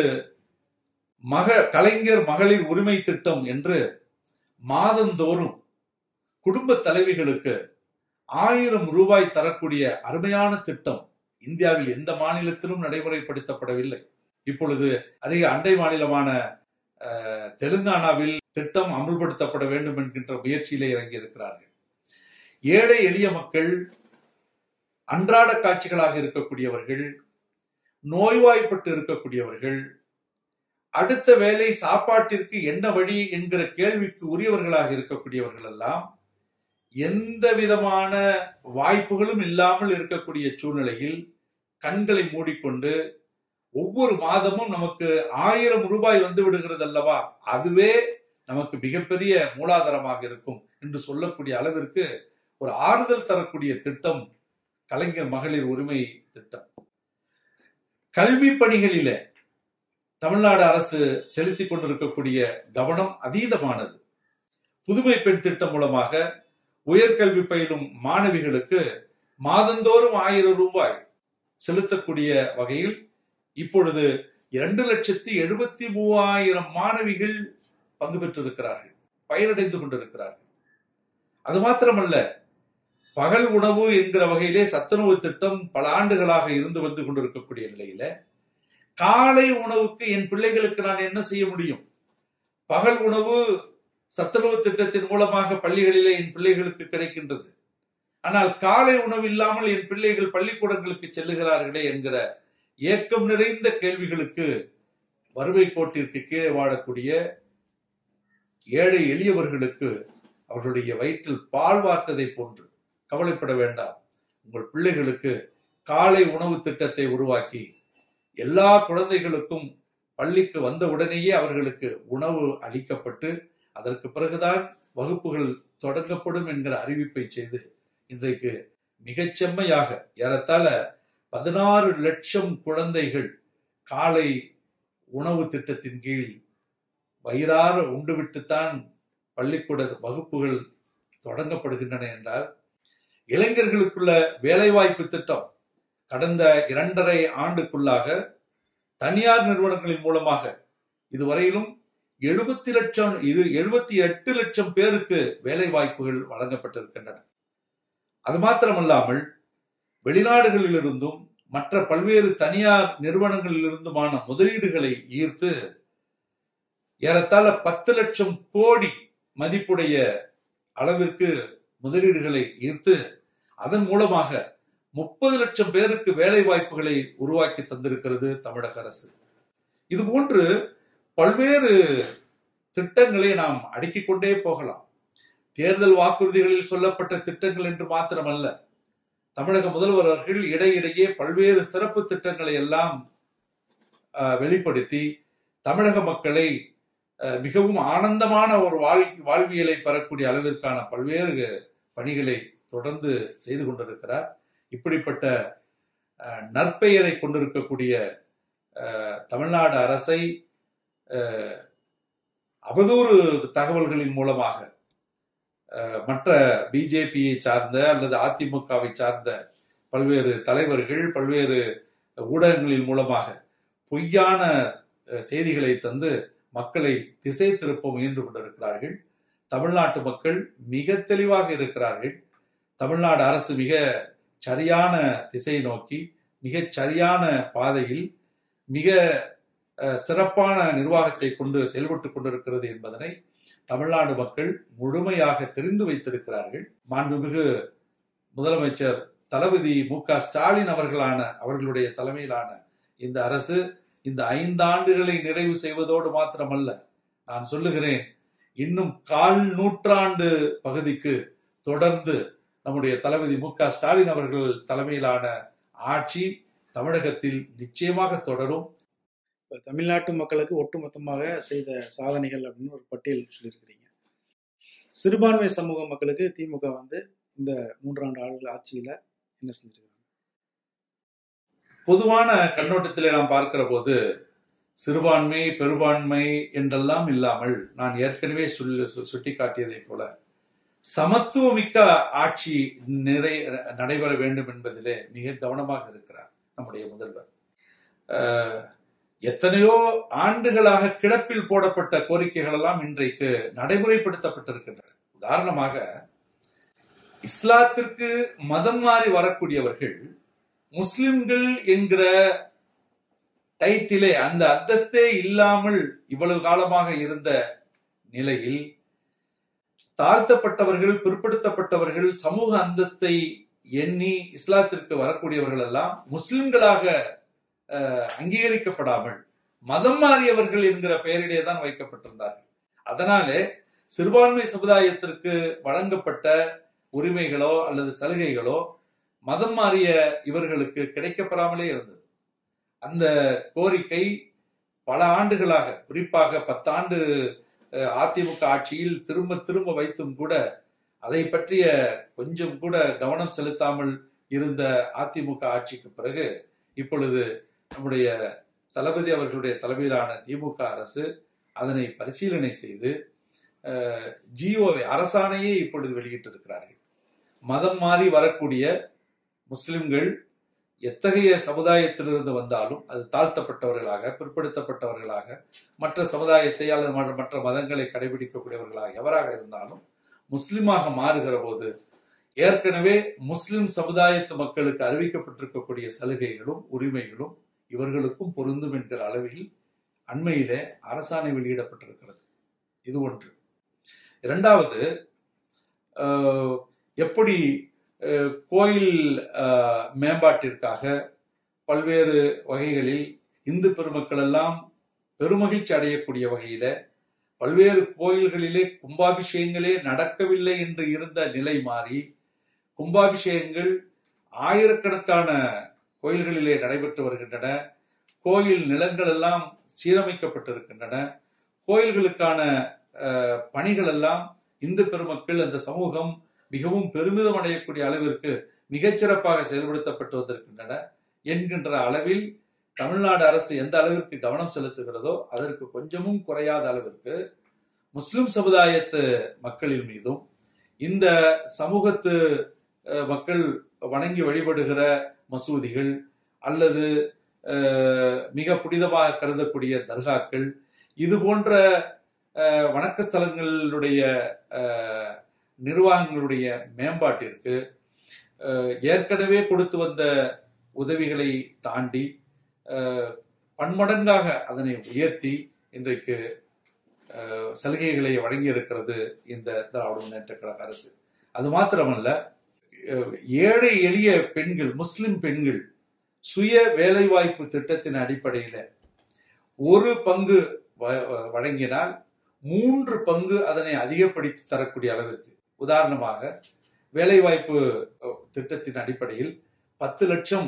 A: மக கலைஞர் மகளிர் உரிமை திட்டம் என்று மாதந்தோறும் குடும்ப தலைவிகளுக்கு ஆயிரம் ரூபாய் தரக்கூடிய அருமையான திட்டம் இந்தியாவில் எந்த மாநிலத்திலும் நடைமுறைப்படுத்தப்படவில்லை இப்பொழுது அதிக அண்டை மாநிலமான தெலுங்கானாவில் திட்டம் அமுல்படுத்தப்பட வேண்டும் என்கின்ற முயற்சியிலே இறங்கி இருக்கிறார்கள் ஏழை எளிய மக்கள் அன்றாட காட்சிகளாக இருக்கக்கூடியவர்கள் நோய்வாய்ப்பட்டு இருக்கக்கூடியவர்கள் அடுத்த வேலை சாப்பாட்டிற்கு என்ன வழி என்கிற கேள்விக்கு உரியவர்களாக இருக்கக்கூடியவர்கள் எல்லாம் எந்த விதமான வாய்ப்புகளும் இல்லாமல் இருக்கக்கூடிய சூழ்நிலையில் கண்களை மூடிக்கொண்டு ஒவ்வொரு மாதமும் நமக்கு ஆயிரம் ரூபாய் வந்து விடுகிறது அல்லவா அதுவே நமக்கு மிகப்பெரிய மூலாதாரமாக இருக்கும் என்று சொல்லக்கூடிய அளவிற்கு ஒரு ஆறுதல் தரக்கூடிய திட்டம் கலைஞர் மகளிர் உரிமை திட்டம் கல்வி பணிகளில தமிழ்நாடு அரசு செலுத்திக் கொண்டிருக்கக்கூடிய கவனம் அதீதமானது புதுமை பெண் திட்டம் மூலமாக உயர்கல்வி பயிலும் மாணவிகளுக்கு மாதந்தோறும் ஆயிரம் ரூபாய் செலுத்தக்கூடிய வகையில் இப்பொழுது இரண்டு லட்சத்தி எழுபத்தி மூவாயிரம் மாணவிகள் பங்கு பெற்றிருக்கிறார்கள் பயனடைந்து கொண்டிருக்கிறார்கள் அது மாத்திரமல்ல பகல் உணவு என்கிற வகையிலே சத்துணவு திட்டம் பல ஆண்டுகளாக இருந்து வந்து கொண்டிருக்கக்கூடிய நிலையில காலை உணவுக்கு என் பிள்ளைகளுக்கு நான் என்ன செய்ய முடியும் பகல் உணவு சத்துணவு திட்டத்தின் மூலமாக பள்ளிகளிலே என் பிள்ளைகளுக்கு கிடைக்கின்றது ஆனால் காலை உணவு இல்லாமல் என் பிள்ளைகள் பள்ளிக்கூடங்களுக்கு செல்லுகிறார்களே என்கிற ஏக்கம் நிறைந்த கேள்விகளுக்கு வறுமை கோட்டிற்கு கீழே வாழக்கூடிய ஏழை எளியவர்களுக்கு அவர்களுடைய வயிற்றில் பால் வார்த்ததை போன்று கவலைப்பட வேண்டாம் உங்கள் பிள்ளைகளுக்கு காலை உணவு திட்டத்தை உருவாக்கி எல்லா குழந்தைகளுக்கும் பள்ளிக்கு வந்த உடனேயே அவர்களுக்கு உணவு அளிக்கப்பட்டு அதற்கு பிறகுதான் வகுப்புகள் தொடங்கப்படும் என்கிற அறிவிப்பை செய்து இன்றைக்கு மிகச் செம்மையாக ஏறத்தாழ பதினாறு லட்சம் குழந்தைகள் காலை உணவு திட்டத்தின் கீழ் வயிறார உண்டுவிட்டுத்தான் பள்ளிக்கூட வகுப்புகள் தொடங்கப்படுகின்றன என்றால் இளைஞர்களுக்குள்ள வேலைவாய்ப்பு திட்டம் கடந்த இரண்டரை ஆண்டுக்குள்ளாக தனியார் நிறுவனங்களின் மூலமாக இதுவரையிலும் எழுபத்தி லட்சம் இரு எழுபத்தி எட்டு லட்சம் பேருக்கு வேலை வாய்ப்புகள் வழங்கப்பட்டிருக்கின்றன அது மாத்திரமல்லாமல் வெளிநாடுகளிலிருந்தும் மற்ற பல்வேறு தனியார் நிறுவனங்களிலிருந்துமான முதலீடுகளை ஈர்த்து ஏறத்தாழ பத்து லட்சம் கோடி மதிப்புடைய அளவிற்கு முதலீடுகளை ஈர்த்து அதன் மூலமாக முப்பது லட்சம் பேருக்கு வேலை வாய்ப்புகளை உருவாக்கி தந்திருக்கிறது தமிழக அரசு இது போன்று பல்வேறு திட்டங்களை நாம் அடுக்கிக் கொண்டே போகலாம் தேர்தல் வாக்குறுதிகளில் சொல்லப்பட்ட திட்டங்கள் என்று மாத்திரமல்ல தமிழக முதல்வர் அவர்கள் இடையிடையே பல்வேறு சிறப்பு திட்டங்களை எல்லாம் வெளிப்படுத்தி தமிழக மக்களை மிகவும் ஆனந்தமான ஒரு வாழ் வாழ்வியலை பெறக்கூடிய அளவிற்கான பல்வேறு பணிகளை தொடர்ந்து செய்து கொண்டிருக்கிறார் இப்படிப்பட்ட நற்பெயரை கொண்டிருக்கக்கூடிய தமிழ்நாடு அரசை அவதூறு தகவல்களின் மூலமாக மற்ற பிஜேபியை சார்ந்த அல்லது அதிமுகவை சார்ந்த பல்வேறு தலைவர்கள் பல்வேறு ஊடகங்களின் மூலமாக பொய்யான செய்திகளை தந்து மக்களை திசை திருப்ப முயன்று கொண்டிருக்கிறார்கள் தமிழ்நாட்டு மக்கள் மிக தெளிவாக இருக்கிறார்கள் தமிழ்நாடு அரசு மிக சரியான திசை நோக்கி மிகச் சரியான பாதையில் மிக சிறப்பான நிர்வாகத்தை கொண்டு செயல்பட்டு கொண்டிருக்கிறது என்பதனை தமிழ்நாடு மக்கள் முழுமையாக தெரிந்து வைத்திருக்கிறார்கள் மாண்புமிகு முதலமைச்சர் தளபதி மு க ஸ்டாலின் அவர்களான அவர்களுடைய தலைமையிலான இந்த அரசு இந்த ஐந்தாண்டுகளை நிறைவு செய்வதோடு மாத்திரமல்ல நான் சொல்லுகிறேன் இன்னும் கால் நூற்றாண்டு பகுதிக்கு தொடர்ந்து நம்முடைய தளபதி மு க ஸ்டாலின் அவர்கள் தலைமையிலான ஆட்சி தமிழகத்தில் நிச்சயமாக தொடரும்
B: தமிழ்நாட்டு மக்களுக்கு ஒட்டுமொத்தமாக செய்த சாதனைகள் அப்படின்னு ஒரு பட்டியல் சொல்லியிருக்கிறீங்க சிறுபான்மை சமூக மக்களுக்கு திமுக வந்து இந்த மூன்றாண்டு ஆண்டுகள் ஆட்சியில என்ன செஞ்சிருக்காங்க
A: பொதுவான கண்ணோட்டத்தில் நாம் பார்க்கிற போது சிறுபான்மை பெரும்பான்மை என்றெல்லாம் இல்லாமல் நான் ஏற்கனவே சொல்லி சுட்டி காட்டியதைப் போல சமத்துவமிக்க ஆட்சி நிறை நடைபெற வேண்டும் என்பதிலே மிக கவனமாக இருக்கிறார் நம்முடைய முதல்வர் எத்தனையோ ஆண்டுகளாக கிடப்பில் போடப்பட்ட கோரிக்கைகள் எல்லாம் இன்றைக்கு நடைமுறைப்படுத்தப்பட்டிருக்கின்றன உதாரணமாக இஸ்லாத்திற்கு மதம் மாறி வரக்கூடியவர்கள் முஸ்லிம்கள் என்கிற டைட்டிலே அந்த அந்தஸ்தே இல்லாமல் இவ்வளவு காலமாக இருந்த நிலையில் தாழ்த்தப்பட்டவர்கள் பிற்படுத்தப்பட்டவர்கள் சமூக அந்தஸ்தை எண்ணி இஸ்லாத்திற்கு வரக்கூடியவர்கள் எல்லாம் முஸ்லிம்களாக அங்கீகரிக்கப்படாமல் மதம் மாறியவர்கள் என்கிற பெயரிலே தான் வைக்கப்பட்டிருந்தார்கள் அதனாலே சிறுபான்மை சமுதாயத்திற்கு வழங்கப்பட்ட உரிமைகளோ அல்லது சலுகைகளோ மதம் மாறிய இவர்களுக்கு கிடைக்கப்பெறாமலே இருந்தது அந்த கோரிக்கை பல ஆண்டுகளாக குறிப்பாக பத்தாண்டு அதிமுக ஆட்சியில் திரும்ப திரும்ப வைத்தும் கூட அதை பற்றிய கொஞ்சம் கூட கவனம் செலுத்தாமல் இருந்த அதிமுக ஆட்சிக்கு பிறகு இப்பொழுது நம்முடைய தளபதி அவர்களுடைய தலைமையிலான திமுக அரசு அதனை பரிசீலனை செய்து ஜியோவை அரசாணையே இப்பொழுது வெளியிட்டிருக்கிறார்கள் மதம் மாறி வரக்கூடிய முஸ்லிம்கள் எத்தகைய சமுதாயத்திலிருந்து வந்தாலும் அது தாழ்த்தப்பட்டவர்களாக பிற்படுத்தப்பட்டவர்களாக மற்ற சமுதாயத்தை அல்லது மற்ற- மற்ற மதங்களை கடைபிடிக்கக்கூடியவர்களாக எவராக இருந்தாலும் முஸ்லிமாக மாறுகிற போது ஏற்கனவே முஸ்லிம் சமுதாயத்து மக்களுக்கு அறிவிக்கப்பட்டிருக்கக்கூடிய சலுகைகளும் உரிமைகளும் இவர்களுக்கும் பொருந்தும் என்கிற அளவில் அண்மையிலே அரசாணை வெளியிடப்பட்டிருக்கிறது இது ஒன்று இரண்டாவது அஹ், எப்படி அஹ், கோயில் அஹ், மேம்பாட்டிற்காக பல்வேறு வகைகளில் இந்து பெருமக்கள் எல்லாம் பெருமகிழ்ச்சி அடையக்கூடிய வகையில பல்வேறு கோயில்களிலே கும்பாபிஷேகங்களே நடக்கவில்லை என்று இருந்த நிலை மாறி கும்பாபிஷேகங்கள் ஆயிரக்கணக்கான கோயில்களிலே நடைபெற்று வருகின்றன கோயில் நிலங்கள் எல்லாம் சீரமைக்கப்பட்டிருக்கின்றன கோயில்களுக்கான அஹ், பணிகள் எல்லாம் இந்து பெருமக்கள் அந்த சமூகம் மிகவும் பெருமிதம் அடையக்கூடிய அளவிற்கு மிகச்சிறப்பாக செயல்படுத்தப்பட்டு வந்திருக்கின்றன என்கின்ற அளவில் தமிழ்நாடு அரசு எந்த அளவிற்கு கவனம் செலுத்துகிறதோ அதற்கு கொஞ்சமும் குறையாத அளவிற்கு முஸ்லிம் சமுதாயத்து மக்களின் மீதும் இந்த சமூகத்து அஹ், மக்கள் வணங்கி வழிபடுகிற மசூதிகள் அல்லது அஹ், மிக புனிதமாக கருதக்கூடிய தர்காக்கள் இது போன்ற அஹ், வணக்க ஸ்தலங்களுடைய அஹ், நிர்வாகங்களுடைய மேம்பாட்டிற்கு அஹ், ஏற்கனவே கொடுத்து வந்த உதவிகளை தாண்டி அஹ், பன்மடங்காக அதனை உயர்த்தி இன்றைக்கு அஹ், சலுகைகளை வழங்கி இருக்கிறது இந்த திராவிட முன்னேற்ற கழக அரசு அது மாத்திரமல்ல அஹ், ஏழை எளிய பெண்கள் முஸ்லிம் பெண்கள் சுய வேலைவாய்ப்பு திட்டத்தின் அடிப்படையில் ஒரு பங்கு வ- வ- வழங்கினால் மூன்று பங்கு அதனை அதிகப்படுத்தி தரக்கூடிய அளவிற்கு உதாரணமாக வேலைவாய்ப்பு அஹ், திட்டத்தின் அடிப்படையில் பத்து லட்சம்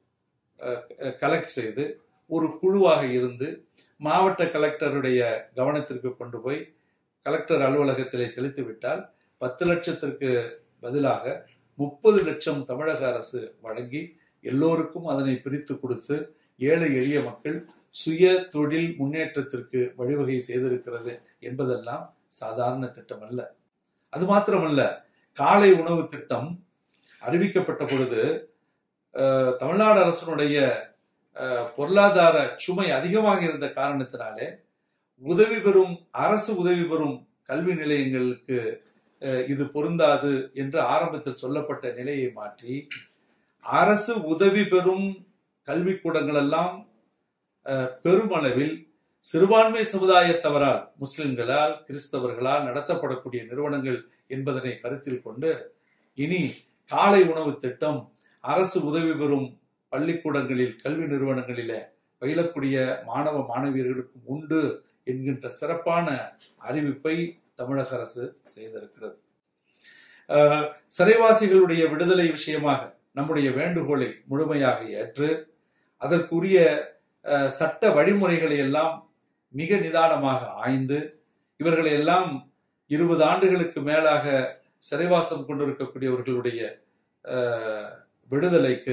A: கலெக்ட் செய்து ஒரு குழுவாக இருந்து மாவட்ட கலெக்டருடைய கவனத்திற்கு கொண்டு போய் கலெக்டர் அலுவலகத்திலே செலுத்திவிட்டால் பத்து லட்சத்திற்கு பதிலாக முப்பது லட்சம் தமிழக அரசு வழங்கி எல்லோருக்கும் அதனை பிரித்து கொடுத்து ஏழை எளிய மக்கள் சுய தொழில் முன்னேற்றத்திற்கு வழிவகை செய்திருக்கிறது என்பதெல்லாம் சாதாரண திட்டம் அல்ல அது மாத்திரமல்ல காலை உணவு திட்டம் அறிவிக்கப்பட்ட பொழுது அஹ், தமிழ்நாடு அரசனுடைய அஹ், பொருளாதார சுமை அதிகமாக இருந்த காரணத்தினாலே உதவி பெறும் அரசு உதவி பெறும் கல்வி நிலையங்களுக்கு அஹ், இது பொருந்தாது என்று ஆரம்பத்தில் சொல்லப்பட்ட நிலையை மாற்றி அரசு உதவி பெறும் கல்விக்கூடங்கள் எல்லாம் அஹ், பெருமளவில் சிறுபான்மை சமுதாயத்தவரால் முஸ்லிம்களால் கிறிஸ்தவர்களால் நடத்தப்படக்கூடிய நிறுவனங்கள் என்பதனை கருத்தில் கொண்டு இனி காலை உணவு திட்டம் அரசு உதவி பெறும் பள்ளிக்கூடங்களில் கல்வி நிறுவனங்களில பயிலக்கூடிய மாணவ மாணவியர்களுக்கும் உண்டு என்கின்ற சிறப்பான அறிவிப்பை தமிழக அரசு செய்திருக்கிறது அஹ், சிறைவாசிகளுடைய விடுதலை விஷயமாக நம்முடைய வேண்டுகோளை முழுமையாக ஏற்று அதற்குரிய அஹ், சட்ட வழிமுறைகளை எல்லாம் மிக நிதானமாக ஆய்ந்து இவர்களை எல்லாம் இருபது ஆண்டுகளுக்கு மேலாக சிறைவாசம் கொண்டிருக்கக்கூடியவர்களுடைய அஹ், விடுதலைக்கு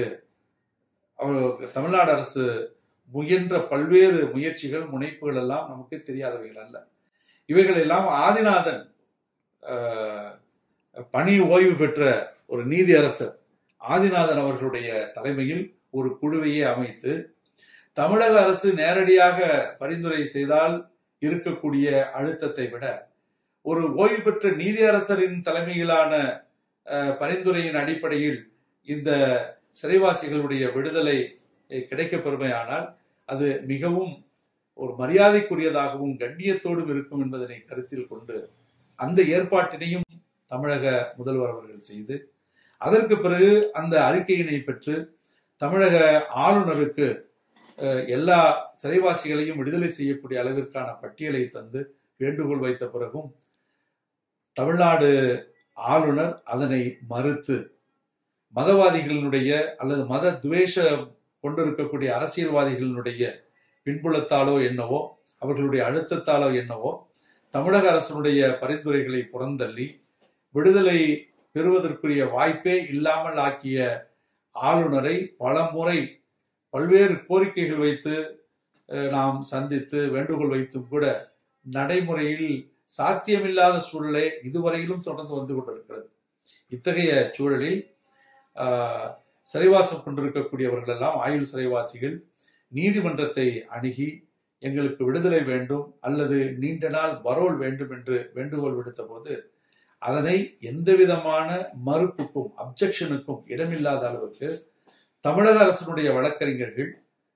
A: அவர் தமிழ்நாடு அரசு முயன்ற பல்வேறு முயற்சிகள் முனைப்புகள் எல்லாம் நமக்கு தெரியாதவைகள் அல்ல இவைகள் எல்லாம் ஆதிநாதன் அஹ், பணி ஓய்வு பெற்ற ஒரு நீதி அரசர் ஆதிநாதன் அவர்களுடைய தலைமையில் ஒரு குழுவையே அமைத்து தமிழக அரசு நேரடியாக பரிந்துரை செய்தால் இருக்கக்கூடிய அழுத்தத்தை விட ஒரு ஓய்வு பெற்ற நீதியரசரின் தலைமையிலான அஹ், பரிந்துரையின் அடிப்படையில் இந்த சிறைவாசிகளுடைய விடுதலை அஹ், கிடைக்கப் பெறுமையானால் அது மிகவும் ஒரு மரியாதைக்குரியதாகவும் கண்ணியத்தோடும் இருக்கும் என்பதனை கருத்தில் கொண்டு அந்த ஏற்பாட்டினையும் தமிழக முதல்வர் அவர்கள் செய்து அதற்கு பிறகு அந்த அறிக்கையினை பெற்று தமிழக ஆளுநருக்கு அஹ், எல்லா சிறைவாசிகளையும் விடுதலை செய்யக்கூடிய அளவிற்கான பட்டியலை தந்து வேண்டுகோள் வைத்த பிறகும் தமிழ்நாடு ஆளுநர் அதனை மறுத்து மதவாதிகளினுடைய அல்லது மத துவேஷம் கொண்டிருக்கக்கூடிய அரசியல்வாதிகளினுடைய பின்புலத்தாலோ என்னவோ அவர்களுடைய அழுத்தத்தாலோ என்னவோ தமிழக அரசனுடைய பரிந்துரைகளை புறந்தள்ளி விடுதலை பெறுவதற்குரிய வாய்ப்பே இல்லாமல் ஆக்கிய ஆளுநரை பல முறை பல்வேறு கோரிக்கைகள் வைத்து அஹ், நாம் சந்தித்து வேண்டுகோள் வைத்தும் கூட நடைமுறையில் சாத்தியமில்லாத சூழலே இதுவரையிலும் தொடர்ந்து வந்து கொண்டிருக்கிறது இத்தகைய சூழலில் ஆஹ், சிறைவாசம் கொண்டிருக்கக்கூடியவர்கள் எல்லாம் ஆயுள் சிறைவாசிகள் நீதிமன்றத்தை அணுகி எங்களுக்கு விடுதலை வேண்டும் அல்லது நீண்ட நாள் பரோல் வேண்டும் என்று வேண்டுகோள் விடுத்த போது அதனை எந்த விதமான மறுப்புக்கும் அப்ஜெக்ஷனுக்கும் இடமில்லாத அளவுக்கு தமிழக அரசினுடைய வழக்கறிஞர்கள்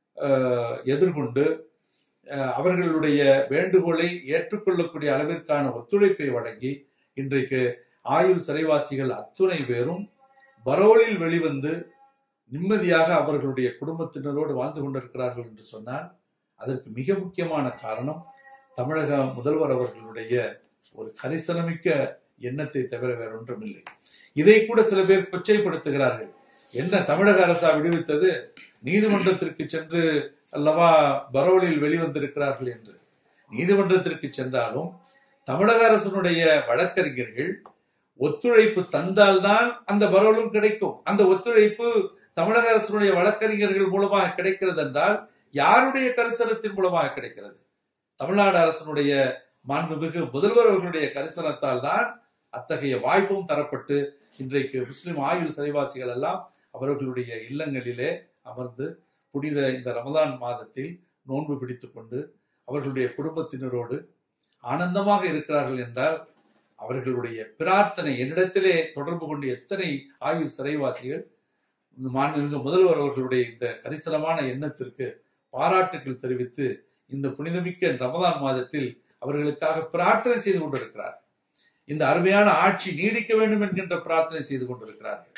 A: அஹ், எதிர்கொண்டு அஹ், அவர்களுடைய வேண்டுகோளை ஏற்றுக்கொள்ளக்கூடிய அளவிற்கான ஒத்துழைப்பை வழங்கி இன்றைக்கு ஆயுள் சிறைவாசிகள் அத்துணை பேரும் பரோலில் வெளிவந்து நிம்மதியாக அவர்களுடைய குடும்பத்தினரோடு வாழ்ந்து கொண்டிருக்கிறார்கள் என்று சொன்னால் அதற்கு மிக முக்கியமான காரணம் தமிழக முதல்வர் அவர்களுடைய ஒரு கரிசனமிக்க எண்ணத்தை தவிர வேற ஒன்றும் இல்லை இதை கூட சில பேர் கொச்சைப்படுத்துகிறார்கள் என்ன தமிழக அரசா விடுவித்தது நீதிமன்றத்திற்கு சென்று அல்லவா பரோலில் வெளிவந்திருக்கிறார்கள் என்று நீதிமன்றத்திற்கு சென்றாலும் தமிழக அரசனுடைய வழக்கறிஞர்கள் ஒத்துழைப்பு தந்தால்தான் அந்த பரோலும் கிடைக்கும் அந்த ஒத்துழைப்பு தமிழக அரசனுடைய வழக்கறிஞர்கள் மூலமாக கிடைக்கிறது என்றால் யாருடைய கரிசனத்தின் மூலமாக கிடைக்கிறது தமிழ்நாடு அரசனுடைய மாண்புமிகு முதல்வர் அவர்களுடைய கரிசனத்தால் தான் அத்தகைய வாய்ப்பும் தரப்பட்டு இன்றைக்கு முஸ்லிம் ஆயுள் சிறைவாசிகள் எல்லாம் அவர்களுடைய இல்லங்களிலே அமர்ந்து புனித இந்த ரமதான் மாதத்தில் நோன்பு பிடித்துக் கொண்டு அவர்களுடைய குடும்பத்தினரோடு ஆனந்தமாக இருக்கிறார்கள் என்றால் அவர்களுடைய பிரார்த்தனை என்னிடத்திலே தொடர்பு கொண்டு எத்தனை ஆயுள் சிறைவாசிகள் இந்த மாண்புமிகு முதல்வர் அவர்களுடைய இந்த கரிசனமான எண்ணத்திற்கு பாராட்டுகள் தெரிவித்து இந்த புனிதமிக்க ரமதான் மாதத்தில் அவர்களுக்காக பிரார்த்தனை செய்து கொண்டிருக்கிறார் இந்த அருமையான ஆட்சி நீடிக்க வேண்டும் என்கின்ற பிரார்த்தனை செய்து கொண்டிருக்கிறார்கள்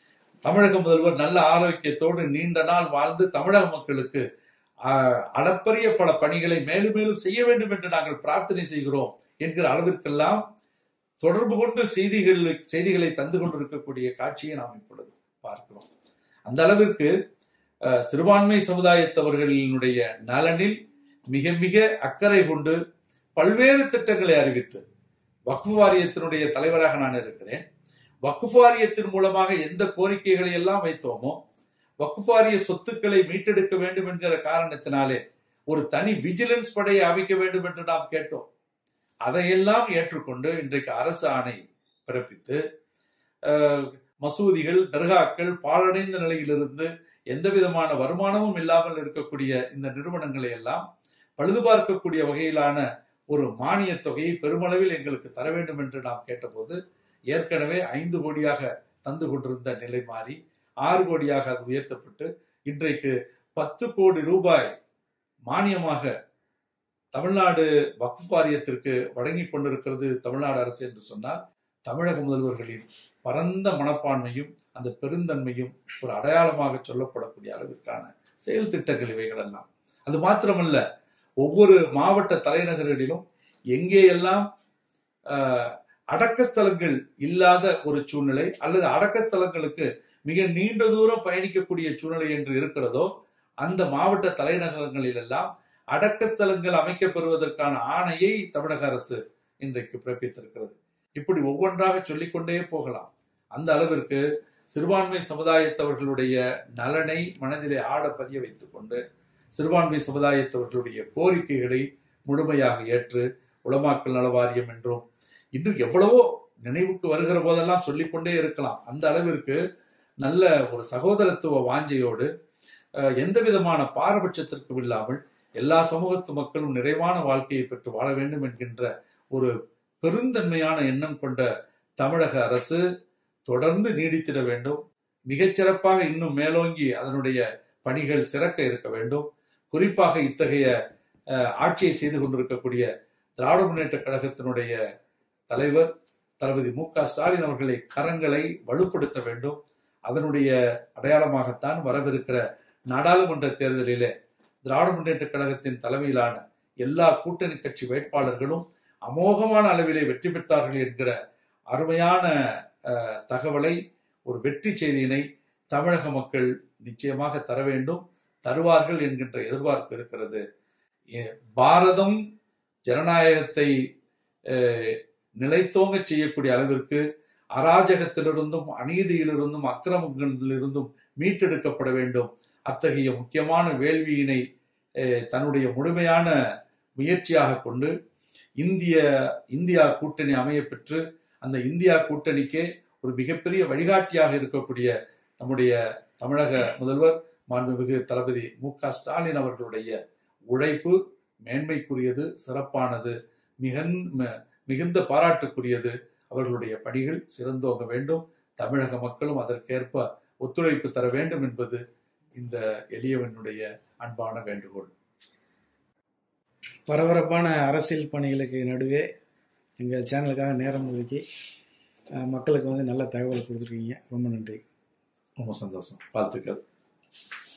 A: தமிழக முதல்வர் நல்ல ஆரோக்கியத்தோடு நீண்ட நாள் வாழ்ந்து தமிழக மக்களுக்கு ஆஹ், அளப்பரிய பல பணிகளை மேலும் மேலும் செய்ய வேண்டும் என்று நாங்கள் பிரார்த்தனை செய்கிறோம் என்கிற அளவிற்கெல்லாம் தொடர்பு கொண்டு செய்திகள் செய்திகளை தந்து கொண்டிருக்கக்கூடிய காட்சியை நாம் இப்பொழுது பார்க்கிறோம் அந்த அளவிற்கு அஹ், சிறுபான்மை சமுதாயத்தவர்களினுடைய நலனில் மிக மிக அக்கறை கொண்டு பல்வேறு திட்டங்களை அறிவித்து வக்ஃபு வாரியத்தினுடைய தலைவராக நான் இருக்கிறேன் வக்ஃபு வாரியத்தின் மூலமாக எந்த கோரிக்கைகளை எல்லாம் வைத்தோமோ வக்ஃபு வாரிய சொத்துக்களை மீட்டெடுக்க வேண்டும் என்கிற காரணத்தினாலே ஒரு தனி விஜிலன்ஸ் படையை அமைக்க வேண்டும் என்று நாம் கேட்டோம் அதையெல்லாம் ஏற்றுக்கொண்டு இன்றைக்கு அரசு ஆணை பிறப்பித்து அஹ், மசூதிகள் தர்காக்கள் பாழடைந்த நிலையிலிருந்து எந்த விதமான வருமானமும் இல்லாமல் இருக்கக்கூடிய இந்த நிறுவனங்களை எல்லாம் பழுது பார்க்கக்கூடிய வகையிலான ஒரு மானிய தொகையை பெருமளவில் எங்களுக்கு தர வேண்டும் என்று நாம் கேட்டபோது ஏற்கனவே ஐந்து கோடியாக தந்து கொண்டிருந்த நிலை மாறி ஆறு கோடியாக அது உயர்த்தப்பட்டு இன்றைக்கு பத்து கோடி ரூபாய் மானியமாக தமிழ்நாடு வக்ஃப் வாரியத்திற்கு வழங்கி கொண்டிருக்கிறது தமிழ்நாடு அரசு என்று சொன்னால் தமிழக முதல்வர்களின் பரந்த மனப்பான்மையும் அந்த பெருந்தன்மையும் ஒரு அடையாளமாக சொல்லப்படக்கூடிய அளவிற்கான செயல் திட்டங்கள் இவைகள் எல்லாம் அது மாத்திரமல்ல ஒவ்வொரு மாவட்ட தலைநகர்களிலும் எங்கேயெல்லாம் ஆஹ், அடக்கஸ்தலங்கள் இல்லாத ஒரு சூழ்நிலை அல்லது அடக்கஸ்தலங்களுக்கு மிக நீண்ட தூரம் பயணிக்கக்கூடிய சூழ்நிலை என்று இருக்கிறதோ அந்த மாவட்ட தலைநகரங்களில் எல்லாம் அடக்கஸ்தலங்கள் அமைக்கப்பெறுவதற்கான ஆணையை தமிழக அரசு இன்றைக்கு பிறப்பித்திருக்கிறது இப்படி ஒவ்வொன்றாக சொல்லிக்கொண்டே போகலாம் அந்த அளவிற்கு சிறுபான்மை சமுதாயத்தவர்களுடைய நலனை மனதிலே ஆட பதிய வைத்துக் கொண்டு சிறுபான்மை சமுதாயத்தவர்களுடைய கோரிக்கைகளை முழுமையாக ஏற்று உலமாக்கல் நல வாரியம் என்றும் இன்னும் எவ்வளவோ நினைவுக்கு வருகிற போதெல்லாம் சொல்லிக்கொண்டே இருக்கலாம் அந்த அளவிற்கு நல்ல ஒரு சகோதரத்துவ வாஞ்சையோடு அஹ், எந்த விதமான பாரபட்சத்திற்கும் இல்லாமல் எல்லா சமூகத்து மக்களும் நிறைவான வாழ்க்கையை பெற்று வாழ வேண்டும் என்கின்ற ஒரு பெருந்தன்மையான எண்ணம் கொண்ட தமிழக அரசு தொடர்ந்து நீடித்திட வேண்டும் மிகச்சிறப்பாக இன்னும் மேலோங்கி அதனுடைய பணிகள் சிறக்க இருக்க வேண்டும் குறிப்பாக இத்தகைய அஹ், ஆட்சியை செய்து கொண்டிருக்கக்கூடிய திராவிட முன்னேற்ற கழகத்தினுடைய தலைவர் தளபதி மு க ஸ்டாலின் அவர்களை கரங்களை வலுப்படுத்த வேண்டும் அதனுடைய அடையாளமாகத்தான் வரவிருக்கிற நாடாளுமன்ற தேர்தலிலே திராவிட முன்னேற்ற கழகத்தின் தலைமையிலான எல்லா கூட்டணி கட்சி வேட்பாளர்களும் அமோகமான அளவிலே வெற்றி பெற்றார்கள் என்கிற அருமையான அஹ், தகவலை ஒரு வெற்றி செய்தியினை தமிழக மக்கள் நிச்சயமாக தர வேண்டும் தருவார்கள் என்கின்ற எதிர்பார்ப்பு இருக்கிறது எ- பாரதம் ஜனநாயகத்தை அஹ், நிலைத்தோங்க செய்யக்கூடிய அளவிற்கு அராஜகத்திலிருந்தும் அநீதியிலிருந்தும் அக்கிரமங்களிலிருந்தும் மீட்டெடுக்கப்பட வேண்டும் அத்தகைய முக்கியமான வேள்வியினை அஹ், தன்னுடைய முழுமையான முயற்சியாக கொண்டு இந்திய இந்தியா கூட்டணி அமைய பெற்று அந்த இந்தியா கூட்டணிக்கே ஒரு மிகப்பெரிய வழிகாட்டியாக இருக்கக்கூடிய நம்முடைய தமிழக முதல்வர் மாண்புமிகு தளபதி மு க ஸ்டாலின் அவர்களுடைய உழைப்பு மேன்மைக்குரியது சிறப்பானது மிகுந்த மிகுந்த பாராட்டுக்குரியது அவர்களுடைய பணிகள் சிறந்தோங்க வேண்டும் தமிழக மக்களும் அதற்கேற்ப ஒத்துழைப்பு தர வேண்டும் என்பது இந்த எளியவனுடைய அன்பான வேண்டுகோள்
B: பரபரப்பான அரசியல் பணிகளுக்கு நடுவே எங்கள் சேனலுக்காக நேரம் ஒதுக்கி அஹ், மக்களுக்கு வந்து நல்ல தகவல் கொடுத்துருக்கீங்க ரொம்ப நன்றி
A: ரொம்ப சந்தோஷம் வாழ்த்துக்கள்